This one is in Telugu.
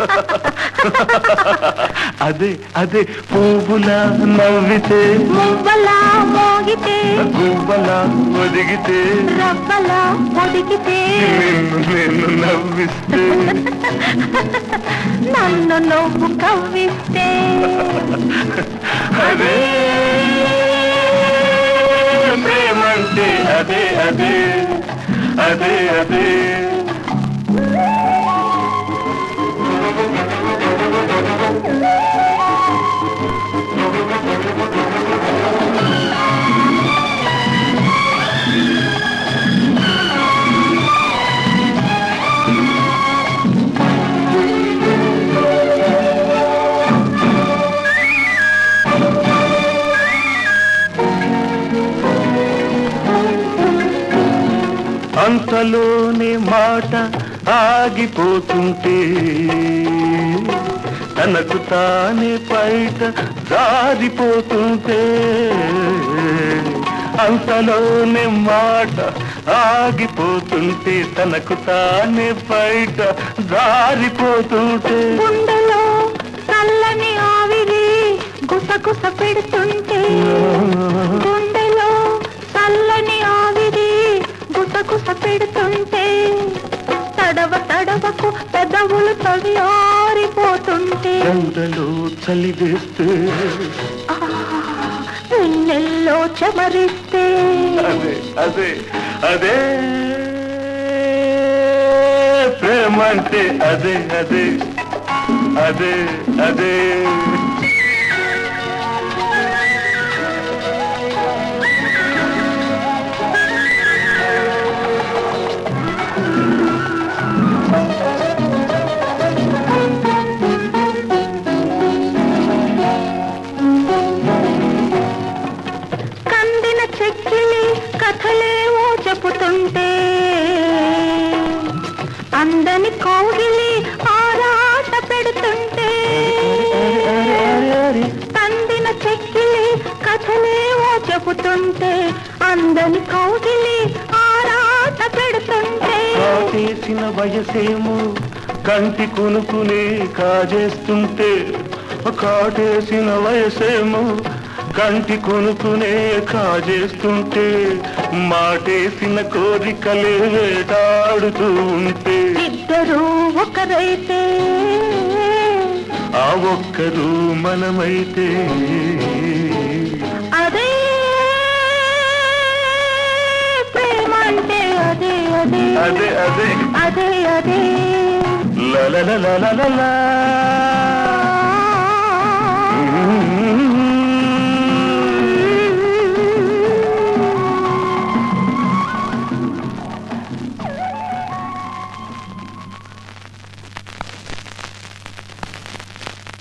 అదే అదే పువ్వులా నవ్వితే మువ్వలా మోగితే గువ్వలా ఒదిగితే రవ్వలా పొదిగితే నిన్ను నేను నవ్విస్తే నన్ను నువ్వు కవ్విస్తే అదే ప్రేమంటే అదే అదే అదే అదే అంతలోనే మాట ఆగిపోతుంటే తనకు తానే బయట జారిపోతుంటే అంతలోనే మాట ఆగిపోతుంటే తనకు తానే బయట జారిపోతుంటే గుండెలో చల్లని ఆవిరి గుసగుస పెడుతుంటే గుండెలో చల్లని ఆవిరి గుసగుస పెడుతుంటే తడవ తడవకు పెదవులు తవి ఆరిపోతుంటే ఎండలో చలి వేస్తే ఆ, వెన్నెల్లో చెమరిస్తే అదే అదే అదే ప్రేమ అంటే అదే అదే అదే అదే కందిన చెక్కిలి కథలేవో చెబుతుంటే అందని కౌగిలి ఆరాట పెడుతుంటే కందిన చెక్కిలి కథలేవో చెబుతుంటే అందని కౌగిలి ఆరాట పెడుతుంటే కాటేసిన వయసేమో కంటి కొనుకునే కాజేస్తుంటే కాటేసిన వయసేమో కంటి కొనుకునే కాజేస్తుంటే మాటేసిన కోరికలే వేటాడుతూ ఉంటే ఇద్దరు ఒకరైతే ఆ ఒక్కరు మనమైతే అదే ప్రేమ అంటే అదే అదే అదే అదే అదే అదే లలలలలలలా